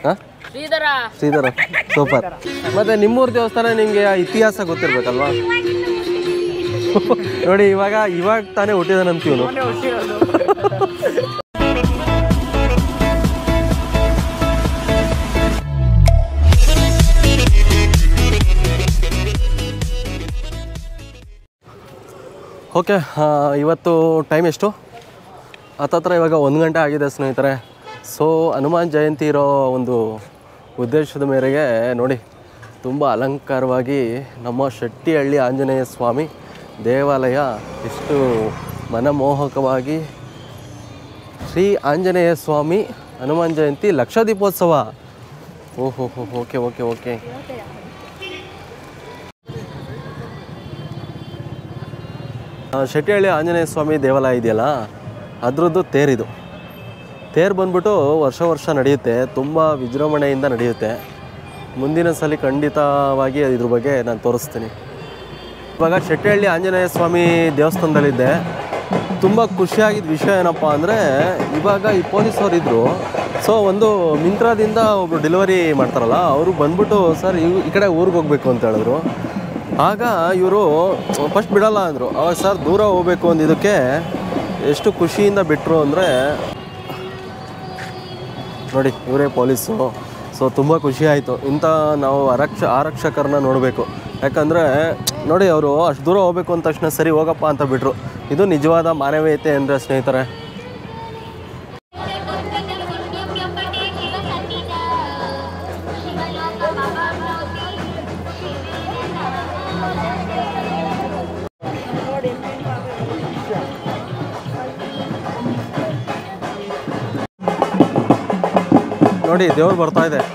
ಹಾಂ ಶ್ರೀಧರ ಶ್ರೀಧರ ಸೂಪರ್ ಮತ್ತೆ ನಿಮ್ಮೂರ ದೇವಸ್ಥಾನ ನಿಮಗೆ ಇತಿಹಾಸ ಗೊತ್ತಿರ್ಬೇಕಲ್ವಾ ನೋಡಿ ಇವಾಗ ಇವಾಗ ತಾನೇ ಹುಟ್ಟಿದಾನಂತ ಇವನು ಓಕೆ ಇವತ್ತು ಟೈಮ್ ಎಷ್ಟು ಹತ್ತತ್ರ ಇವಾಗ ಒಂದು ಗಂಟೆ ಆಗಿದೆ ಸ್ನೇಹಿತರೆ ಸೊ ಹನುಮಾನ್ ಜಯಂತಿ ಇರೋ ಒಂದು ಉದ್ದೇಶದ ಮೇರೆಗೆ ನೋಡಿ ತುಂಬ ಅಲಂಕಾರವಾಗಿ ನಮ್ಮ ಶೆಟ್ಟಿಹಳ್ಳಿ ಆಂಜನೇಯ ಸ್ವಾಮಿ ದೇವಾಲಯ ಎಷ್ಟು ಮನಮೋಹಕವಾಗಿ ಶ್ರೀ ಆಂಜನೇಯ ಸ್ವಾಮಿ ಹನುಮಾನ್ ಜಯಂತಿ ಲಕ್ಷ ದೀಪೋತ್ಸವ ಓಹೋ ಹೋ ಓಕೆ ಓಕೆ ಓಕೆ ಆ, ಶೆಟ್ಟಿಹಳ್ಳಿ ಆಂಜನೇಯ ಸ್ವಾಮಿ ದೇವಾಲಯ ಇದೆಯಲ್ಲ ಅದರದ್ದು ತೇರಿದು ತೇರು ಬಂದ್ಬಿಟ್ಟು ವರ್ಷ ವರ್ಷ ನಡೆಯುತ್ತೆ ತುಂಬ ವಿಜೃಂಭಣೆಯಿಂದ ನಡೆಯುತ್ತೆ ಮುಂದಿನ ಸಲ ಖಂಡಿತವಾಗಿ ಇದ್ರ ಬಗ್ಗೆ ನಾನು ತೋರಿಸ್ತೀನಿ ಇವಾಗ ಶೆಟ್ಟಿಹಳ್ಳಿ ಆಂಜನೇಯ ಸ್ವಾಮಿ ದೇವಸ್ಥಾನದಲ್ಲಿದ್ದೆ ತುಂಬ ಖುಷಿಯಾಗಿದ್ದ ವಿಷಯ ಏನಪ್ಪ ಅಂದರೆ ಇವಾಗ ಈ ಪೊಲೀಸವ್ರು ಇದ್ದರು ಸೊ ಒಂದು ಮಿಂತ್ರಾದಿಂದ ಒಬ್ಬರು ಡೆಲಿವರಿ ಮಾಡ್ತಾರಲ್ಲ ಅವರು ಬಂದ್ಬಿಟ್ಟು ಸರ್ ಇವ್ ಈ ಕಡೆ ಊರಿಗೆ ಹೋಗ್ಬೇಕು ಅಂತ ಹೇಳಿದ್ರು ಆಗ ಇವರು ಫಸ್ಟ್ ಬಿಡಲ್ಲ ಅಂದರು ಅವಾಗ ಸರ್ ದೂರ ಹೋಗ್ಬೇಕು ಅಂದಿದ್ದಕ್ಕೆ ಎಷ್ಟು ಖುಷಿಯಿಂದ ಬಿಟ್ಟರು ಅಂದರೆ ನೋಡಿ ಇವರೇ ಪೊಲೀಸು ಸೊ ತುಂಬ ಖುಷಿ ಆಯಿತು ಇಂಥ ನಾವು ಆರಕ್ಷ ಆರಕ್ಷಕರನ್ನ ನೋಡಬೇಕು ಯಾಕಂದರೆ ನೋಡಿ ಅವರು ಅಷ್ಟು ದೂರ ಹೋಗ್ಬೇಕು ಅಂದ ತಕ್ಷಣ ಸರಿ ಹೋಗಪ್ಪ ಅಂತ ಬಿಟ್ಟರು ಇದು ನಿಜವಾದ ಮಾನವೀಯತೆ ಅಂದರೆ ಸ್ನೇಹಿತರೆ ನೋಡಿ ದೇವ್ರು ಬರ್ತಾ ಇದೆ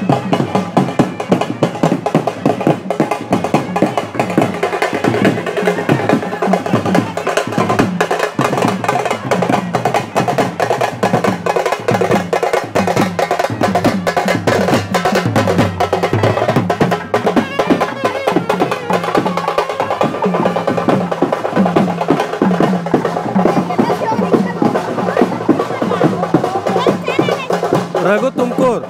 ರಘು ತುಮಕೂರು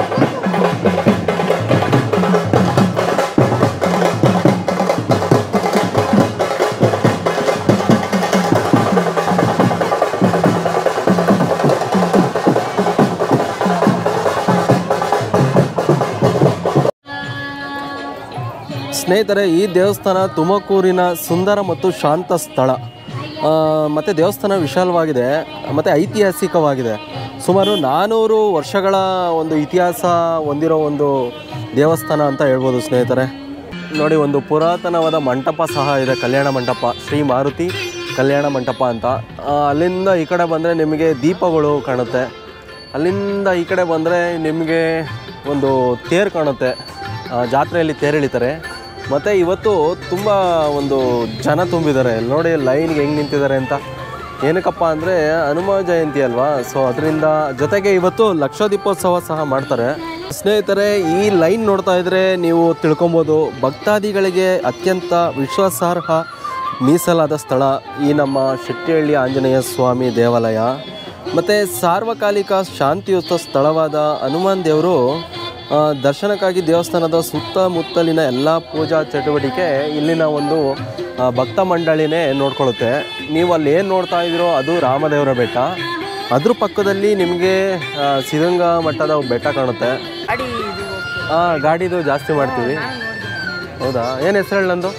ಸ್ನೇಹಿತರೆ ಈ ದೇವಸ್ಥಾನ ತುಮಕೂರಿನ ಸುಂದರ ಮತ್ತು ಶಾಂತ ಸ್ಥಳ ಆ, ಮತ್ತು ದೇವಸ್ಥಾನ ವಿಶಾಲವಾಗಿದೆ ಮತ್ತು ಐತಿಹಾಸಿಕವಾಗಿದೆ ಸುಮಾರು ನಾನ್ನೂರು ವರ್ಷಗಳ ಒಂದು ಇತಿಹಾಸ ಹೊಂದಿರೋ ಒಂದು ದೇವಸ್ಥಾನ ಅಂತ ಹೇಳ್ಬೋದು ಸ್ನೇಹಿತರೆ ನೋಡಿ ಒಂದು ಪುರಾತನವಾದ ಮಂಟಪ ಸಹ ಇದೆ ಕಲ್ಯಾಣ ಮಂಟಪ ಶ್ರೀ ಮಾರುತಿ ಕಲ್ಯಾಣ ಮಂಟಪ ಅಂತ ಆ, ಅಲ್ಲಿಂದ ಈ ಕಡೆ ಬಂದರೆ ನಿಮಗೆ ದೀಪಗಳು ಕಾಣುತ್ತೆ ಅಲ್ಲಿಂದ ಈ ಕಡೆ ಬಂದರೆ ನಿಮಗೆ ಒಂದು ತೇರು ಕಾಣುತ್ತೆ ಆ, ಜಾತ್ರೆಯಲ್ಲಿ ತೇರು ಎಳಿತಾರೆ ಮತ್ತು ಇವತ್ತು ತುಂಬ ಒಂದು ಜನ ತುಂಬಿದ್ದಾರೆ ಇಲ್ಲಿ ನೋಡಿ ಲೈನ್ಗೆ ಹೆಂಗೆ ನಿಂತಿದ್ದಾರೆ ಅಂತ ಏನಕ್ಕಪ್ಪ ಅಂದರೆ ಹನುಮ ಜಯಂತಿ ಅಲ್ವಾ ಸೊ ಅದರಿಂದ ಜೊತೆಗೆ ಇವತ್ತು ಲಕ್ಷ ದೀಪೋತ್ಸವ ಸಹ ಮಾಡ್ತಾರೆ ಸ್ನೇಹಿತರೆ ಈ ಲೈನ್ ನೋಡ್ತಾ ಇದ್ರೆ ನೀವು ತಿಳ್ಕೊಬೋದು ಭಕ್ತಾದಿಗಳಿಗೆ ಅತ್ಯಂತ ವಿಶ್ವಾಸಾರ್ಹ ಮೀಸಲಾದ ಸ್ಥಳ ಈ ನಮ್ಮ ಶೆಟ್ಟಿಹಳ್ಳಿ ಆಂಜನೇಯ ಸ್ವಾಮಿ ದೇವಾಲಯ ಮತ್ತು ಸಾರ್ವಕಾಲಿಕ ಶಾಂತಿಯುತ ಸ್ಥಳವಾದ ಹನುಮಾನ್ ದೇವರು ಆ, ದರ್ಶನಕ್ಕಾಗಿ ದೇವಸ್ಥಾನದ ಸುತ್ತಮುತ್ತಲಿನ ಎಲ್ಲ ಪೂಜಾ ಚಟುವಟಿಕೆ ಇಲ್ಲಿನ ಒಂದು ಆ, ಭಕ್ತ ಮಂಡಳಿನೇ ನೋಡ್ಕೊಳ್ಳುತ್ತೆ ನೀವು ಅಲ್ಲಿ ಏನು ನೋಡ್ತಾ ಇದ್ದೀರೋ ಅದು ರಾಮದೇವರ ಬೆಟ್ಟ ಅದ್ರ ಪಕ್ಕದಲ್ಲಿ ನಿಮಗೆ ಆ, ಸಿದ್ಧಗಂಗಾ ಮಠದ ಬೆಟ್ಟ ಕಾಣುತ್ತೆ ಅಡಿ ಇದು ಹಾಂ ಗಾಡಿದು ಜಾಸ್ತಿ ಮಾಡ್ತೀವಿ ಹೌದಾ ಏನು ಹೆಸರು ಹೇಳಿ ನಂದು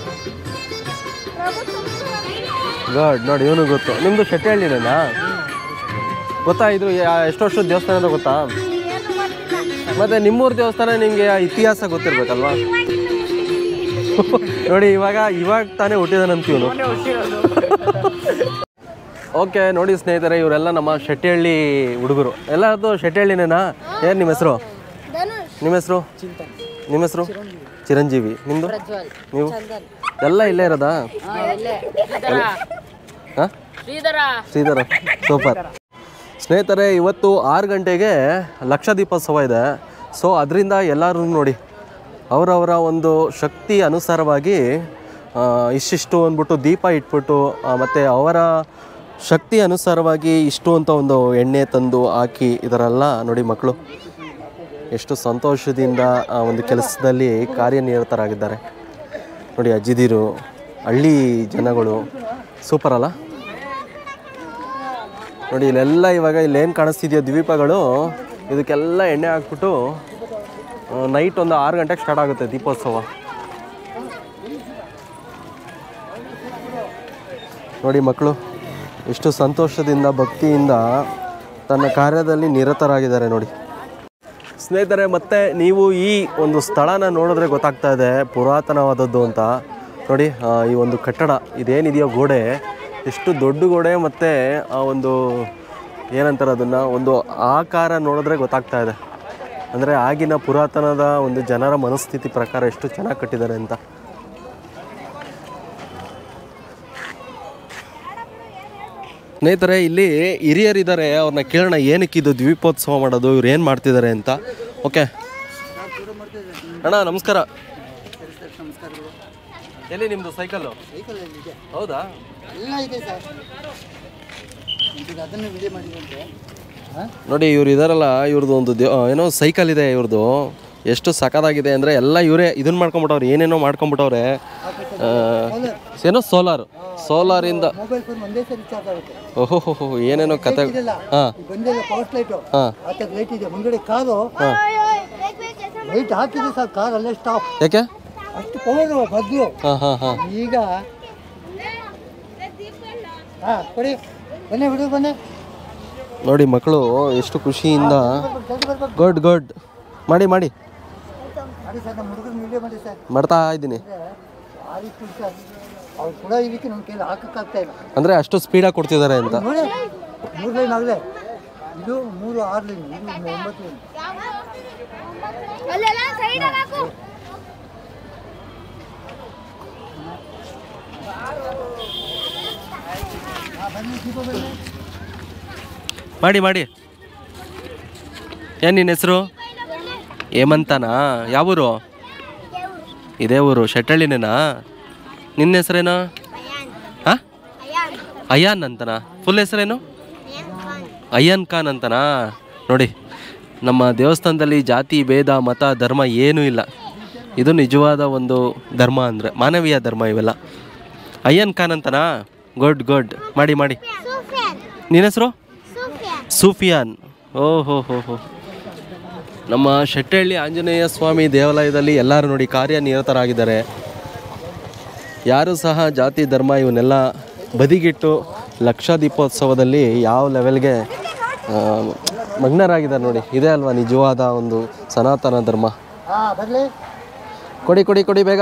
ಗಡ್ ನೋಡಿ ಇವನು ಗೊತ್ತು ನಿಮ್ಮದು ಶೆಟ್ಟಿಹಳ್ಳಿನೇನಾ ಗೊತ್ತಾ ಇದು ಯಾ- ಎಷ್ಟು ವರ್ಷದ ದೇವಸ್ಥಾನ ಅಂತ ಗೊತ್ತಾ ಮತ್ತೆ ನಿಮ್ಮೂರ ದೇವಸ್ಥಾನ ನಿಮಗೆ ಇತಿಹಾಸ ಗೊತ್ತಿರ್ಬೇಕಲ್ವಾ ನೋಡಿ ಇವಾಗ ಇವಾಗ ತಾನೇ ಹುಟ್ಟಿದಾನಂತ ಇವನು ಓಕೆ ನೋಡಿ ಸ್ನೇಹಿತರೆ ಇವರೆಲ್ಲ ನಮ್ಮ ಶೆಟ್ಟಿಹಳ್ಳಿ ಹುಡುಗರು ಎಲ್ಲರದ್ದು ಶೆಟ್ಟಿಹಳ್ಳಿನೇನಾ ಏನು ನಿಮ್ಮ ಹೆಸರು ನಿಮ್ಮ ಹೆಸರು ನಿಮ್ಮ ಹೆಸರು ಚಿರಂಜೀವಿ ನಿಮ್ಮದು ಪ್ರಜ್ವಲ್ ನೀವು ಎಲ್ಲ ಇಲ್ಲೇ ಇರೋದಾ ಶ್ರೀಧರ ಹಾಂ ಶ್ರೀಧರ ಶ್ರೀಧರ ಸೂಪರ್ ಸ್ನೇಹಿತರೆ ಇವತ್ತು ಆರು ಗಂಟೆಗೆ ಲಕ್ಷ ದೀಪೋತ್ಸವ ಇದೆ ಸೊ ಅದರಿಂದ ಎಲ್ಲರೂ ನೋಡಿ ಅವರವರ ಒಂದು ಶಕ್ತಿ ಅನುಸಾರವಾಗಿ ಆ, ಇಷ್ಟಿಷ್ಟು ಅಂದ್ಬಿಟ್ಟು ದೀಪ ಇಟ್ಬಿಟ್ಟು ಮತ್ತು ಅವರ ಶಕ್ತಿ ಅನುಸಾರವಾಗಿ ಇಷ್ಟು ಅಂತ ಒಂದು ಎಣ್ಣೆ ತಂದು ಹಾಕಿ ಇದರೆಲ್ಲ ನೋಡಿ ಮಕ್ಕಳು ಎಷ್ಟು ಸಂತೋಷದಿಂದ ಆ ಒಂದು ಕೆಲಸದಲ್ಲಿ ಕಾರ್ಯನಿರತರಾಗಿದ್ದಾರೆ ನೋಡಿ ಅಜ್ಜಿದಿರು ಹಳ್ಳಿ ಜನಗಳು ಸೂಪರ್ ಅಲ್ಲ ನೋಡಿ ಇಲ್ಲೆಲ್ಲ ಇವಾಗ ಇಲ್ಲೇನು ಕಾಣಿಸ್ತಿದೆಯೋ ದ್ವೀಪಗಳು ಇದಕ್ಕೆಲ್ಲ ಎಣ್ಣೆ ಹಾಕ್ಬಿಟ್ಟು ನೈಟ್ ಒಂದು ಆರು ಗಂಟೆಗೆ ಸ್ಟಾರ್ಟ್ ಆಗುತ್ತೆ ದೀಪೋತ್ಸವ ನೋಡಿ ಮಕ್ಕಳು ಎಷ್ಟು ಸಂತೋಷದಿಂದ ಭಕ್ತಿಯಿಂದ ತನ್ನ ಕಾರ್ಯದಲ್ಲಿ ನಿರತರಾಗಿದ್ದಾರೆ ನೋಡಿ ಸ್ನೇಹಿತರೆ ಮತ್ತೆ ನೀವು ಈ ಒಂದು ಸ್ಥಳನ ನೋಡಿದ್ರೆ ಗೊತ್ತಾಗ್ತಾ ಇದೆ ಪುರಾತನವಾದದ್ದು ಅಂತ ನೋಡಿ ಆ, ಈ ಒಂದು ಕಟ್ಟಡ ಇದೇನಿದೆಯೋ ಗೋಡೆ ಎಷ್ಟು ದೊಡ್ಡ ಗೋಡೆ ಮತ್ತು ಆ ಒಂದು ಏನಂತಾರೆ ಅದನ್ನು ಒಂದು ಆಕಾರ ನೋಡಿದ್ರೆ ಗೊತ್ತಾಗ್ತಾ ಇದೆ ಅಂದರೆ ಆಗಿನ ಪುರಾತನದ ಒಂದು ಜನರ ಮನಸ್ಥಿತಿ ಪ್ರಕಾರ ಎಷ್ಟು ಚೆನ್ನಾಗಿ ಕಟ್ಟಿದ್ದಾರೆ ಅಂತ ಸ್ನೇಹಿತರೆ ಇಲ್ಲಿ ಹಿರಿಯರಿದ್ದಾರೆ ಅವ್ರನ್ನ ಕೇಳೋಣ ಏನಕ್ಕೆ ಇದು ದ್ವೀಪೋತ್ಸವ ಮಾಡೋದು ಇವ್ರು ಏನು ಮಾಡ್ತಿದ್ದಾರೆ ಅಂತ ಓಕೆ ಅಣ್ಣ ನಮಸ್ಕಾರ ಎಲ್ಲಿ ನಿಮ್ಮದು ಸೈಕಲ್ಲು ಹೌದಾ ಎಲ್ಲ ಇದೆ ಸರ್ ಈಗ ಅದನ್ನು ವಿಡಿಯೋ ಮಾಡಿದಂತೆ ನೋಡಿ ಇವ್ರು ಇದಾರಲ್ಲ ಇವ್ರದ್ದು ಒಂದು ದೇ ಏನೋ ಸೈಕಲ್ ಇದೆ ಇವ್ರದ್ದು ಎಷ್ಟು ಸಖತ್ತಾಗಿದೆ ಅಂದರೆ ಎಲ್ಲ ಇವರೇ ಇದನ್ನ ಮಾಡ್ಕೊಂಬಿಟ್ಟವ್ರೆ ಏನೇನೋ ಮಾಡ್ಕೊಂಬಿಟ್ಟವ್ರೆ ಆ, ಏನೋ ಸೋಲಾರ್ ಸೋಲಾರಿಂದ ಮೊಬೈಲ್ ಫೋನ್ ಒಂದೇ ಸರಿ ಚಾರ್ಜ್ ಆಗುತ್ತೆ ಓಹೋ ಏನೇನೋ ಕತೆ ಇದೆಲ್ಲ ಹಾಂ ಈ ಬಂದಿಲ್ಲ ಪವರ್ ಲೈಟು ಹಾಂ ಆ ಥರ ಲೈಟ್ ಇದೆ ಮುಂದ್ಗಡೆ ಕಾರು ಲೈಟ್ ಹಾಕಿದ್ರೆ ಸರ್ ಕಾರ್ ಅಲ್ಲೇ ಸ್ಟಾಪ್ ಯಾಕೆ ಅಷ್ಟು ಪವರ್ ಮೊದಲು ಹಾಂ ಹಾಂ ಹಾಂ ಈಗ ಹಾಂ ಕೊಡಿ ಬನ್ನಿ ಬಿಡು ಬನ್ನಿ ನೋಡಿ ಮಕ್ಕಳು ಎಷ್ಟು ಖುಷಿಯಿಂದ ಜಲ್ದಿ ಬರ್ಬೇಕು ಗುಡ್ ಗುಡ್ ಮಾಡಿ ಮಾಡಿ ಮಾಡಿ ಸರ್ ನಮ್ಮ ಹುಡುಗರು ವಿಡಿಯೋ ಮಾಡಿ ಸರ್ ಮಾಡ್ತಾ ಇದ್ದೀನಿ ಭಾರಿ ಖುಷಿ ಸರ್ ಅವ್ರು ಕೂಡ ಇದಕ್ಕೆ ನಮ್ಮ ಕೈಲಿ ಹಾಕಕ್ಕಾಗ್ತಾ ಇಲ್ಲ ಅಂದರೆ ಅಷ್ಟು ಸ್ಪೀಡಾಗಿ ಕೊಡ್ತಿದ್ದಾರೆ ಅಂತ ನೋಡಿ ಮೂರು ಲೈನ್ ಆಗಲೇ ಇದು ಮೂರು ಆರು ಲೈನ್ ಇದು ಒಂಬತ್ತು ಲೈನ್ ಅಲ್ಲೆಲ್ಲ ಸೈಡ್ ಹಾಕು ಹಾಂ ಬನ್ನಿ ದೀಪ ಬನ್ನಿ ಮಾಡಿ ಮಾಡಿ ಏನು ನಿನ್ನ ಹೆಸರು ಹೇಮಂತನಾ ಯಾವೂರು ಇದೇ ಊರು ಶೆಟ್ಟಳ್ಳಿನೇನಾ ನಿನ್ನ ಹೆಸರೇನು ಹಾಂ ಅಯಾನ್ ಅಂತನಾ ಫುಲ್ ಹೆಸರೇನು ಅಯ್ಯನ್ ಖಾನ್ ಅಂತನಾ ನೋಡಿ ನಮ್ಮ ದೇವಸ್ಥಾನದಲ್ಲಿ ಜಾತಿ ಭೇದ ಮತ ಧರ್ಮ ಏನೂ ಇಲ್ಲ ಇದು ನಿಜವಾದ ಒಂದು ಧರ್ಮ ಅಂದರೆ ಮಾನವೀಯ ಧರ್ಮ ಇವೆಲ್ಲ ಅಯ್ಯನ್ ಖಾನ್ ಅಂತನಾ ಗುಡ್ ಗುಡ್ ಮಾಡಿ ಮಾಡಿ ನಿನ್ನ ಹೆಸರು ಸೂಫಿಯಾನ್ ಓ ಹೋ ಹೋ ಹೋ ನಮ್ಮ ಶೆಟ್ಟಹಳ್ಳಿ ಆಂಜನೇಯ ಸ್ವಾಮಿ ದೇವಾಲಯದಲ್ಲಿ ಎಲ್ಲರೂ ನೋಡಿ ಕಾರ್ಯನಿರತರಾಗಿದ್ದಾರೆ ಯಾರು ಸಹ ಜಾತಿ ಧರ್ಮ ಇವನ್ನೆಲ್ಲ ಬದಿಗಿಟ್ಟು ಲಕ್ಷ ದೀಪೋತ್ಸವದಲ್ಲಿ ಯಾವ ಲೆವೆಲ್ಗೆ ಆ, ಮಗ್ನರಾಗಿದ್ದಾರೆ ನೋಡಿ ಇದೇ ಅಲ್ವಾ ನಿಜವಾದ ಒಂದು ಸನಾತನ ಧರ್ಮ ಹಾಂ ಬರಲಿ ಕೊಡಿ ಕೊಡಿ ಕೊಡಿ ಬೇಗ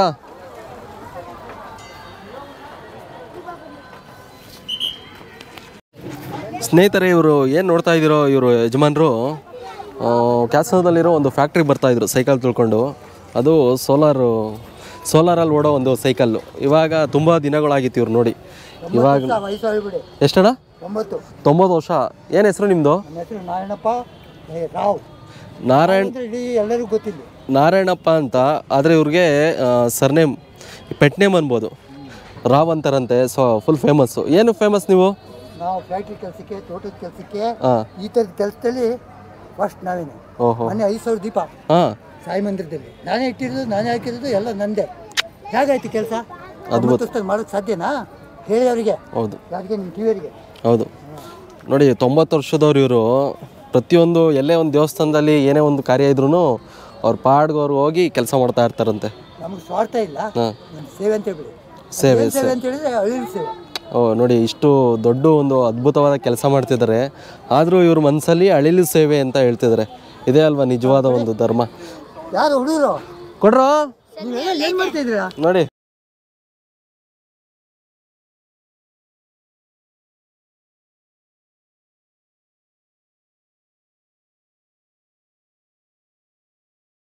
ಸ್ನೇಹಿತರೆ ಇವರು ಏನು ನೋಡ್ತಾ ಇದ್ದೀರೋ ಇವರು ಯಜಮಾನರು ಕ್ಯಾಸನದಲ್ಲಿರೋ ಒಂದು ಫ್ಯಾಕ್ಟ್ರಿಗೆ ಬರ್ತಾಯಿದ್ರು ಸೈಕಲ್ ತಿಳ್ಕೊಂಡು ಅದು ಸೋಲಾರು ಸೋಲಾರಲ್ಲಿ ಓಡೋ ಒಂದು ಸೈಕಲ್ಲು ಇವಾಗ ತುಂಬ ದಿನಗಳಾಗಿತ್ತು ಇವ್ರು ನೋಡಿ ಇವಾಗ ವಯಸ್ಸು ಹೇಳ್ಬಿಡಿ ಎಷ್ಟಣ್ಣ ಒಂಬತ್ತು ತೊಂಬತ್ತು ವರ್ಷ ಏನು ಹೆಸರು ನಿಮ್ಮದು ನನ್ನ ಹೆಸರು ನಾರಾಯಣಪ್ಪ ಏ, ರಾವ್ ನಾರಾಯಣ್ ಅಂದ್ರೆ ಇಡೀ ಎಲ್ಲರಿಗೂ ಗೊತ್ತಿಲ್ಲ ನಾರಾಯಣಪ್ಪ ಅಂತ ಆದರೆ ಇವ್ರಿಗೆ ಸರ್ನೇಮ್ ಪೆಟ್ ನೇಮ್ ಅನ್ಬೋದು ರಾವ್ ಅಂತಾರಂತೆ ಸೊ ಫುಲ್ ಫೇಮಸ್ಸು ಏನು ಫೇಮಸ್ ನೀವು ನಾವು ಫ್ಯಾಕ್ಟ್ರಿ ಕೆಲಸಕ್ಕೆ ತೋಟದ ಕೆಲಸಕ್ಕೆ ಹಾಂ ಈ ಥರದ ಕೆಲಸದಲ್ಲಿ ಫಸ್ಟ್ ನಾವೇನೆ ಓಹೋ ಮೊನ್ನೆ ಐದು ಸಾವಿರ ದೀಪ ಹಾಂ ಸಾಯಿ ಮಂದಿರದಲ್ಲಿ ನಾನೇ ಇಟ್ಟಿರೋದು ನಾನೇ ಹಾಕಿರೋದು ಎಲ್ಲ ನಂದೇ ಹೇಗಾಯ್ತು ಕೆಲಸ ಮಾಡೋಕ್ಕೆ ಸಾಧ್ಯನಾ ಹೇಳಿ ಅವರಿಗೆ ಹೌದು ಯಾರಿಗೆ ನಿಮ್ಮ ಟಿವಿಯವರಿಗೆ ಹೌದು ನೋಡಿ ತೊಂಬತ್ತು ವರ್ಷದವ್ರು ಇವರು ಪ್ರತಿಯೊಂದು ಎಲ್ಲೇ ಒಂದು ದೇವಸ್ಥಾನದಲ್ಲಿ ಏನೇ ಒಂದು ಕಾರ್ಯ ಇದ್ರೂ ಅವ್ರ ಪಾಡ್ಗೆ ಅವ್ರು ಹೋಗಿ ಕೆಲಸ ಮಾಡ್ತಾ ಇರ್ತಾರಂತೆ ನಮಗೆ ಸ್ವಾರ್ಥ ಇಲ್ಲ ಹಾಂ ಒಂದು ಸೇವೆ ಅಂತ ಹೇಳ್ಬಿಡಿ ಸೇವೆ ಏನ್ ಸೇವೆ ಅಂತ ಹೇಳಿದ್ರೆ ಅಳಿಲ್ ಸೇವೆ ಓ ನೋಡಿ ಇಷ್ಟು ದೊಡ್ಡ ಒಂದು ಅದ್ಭುತವಾದ ಕೆಲಸ ಮಾಡ್ತಿದ್ದಾರೆ ಆದರೂ ಇವ್ರ ಮನಸ್ಸಲ್ಲಿ ಅಳಿಲು ಸೇವೆ ಅಂತ ಹೇಳ್ತಿದ್ದಾರೆ ಇದೇ ಅಲ್ವಾ ನಿಜವಾದ ಒಂದು ಧರ್ಮ ಯಾರು ಹುಡುಗರು ಕೊಡ್ರೋ ನೀವೆಲ್ಲ ಏನು ಮಾಡ್ತಾ ಇದ್ದೀರಾ ನೋಡಿ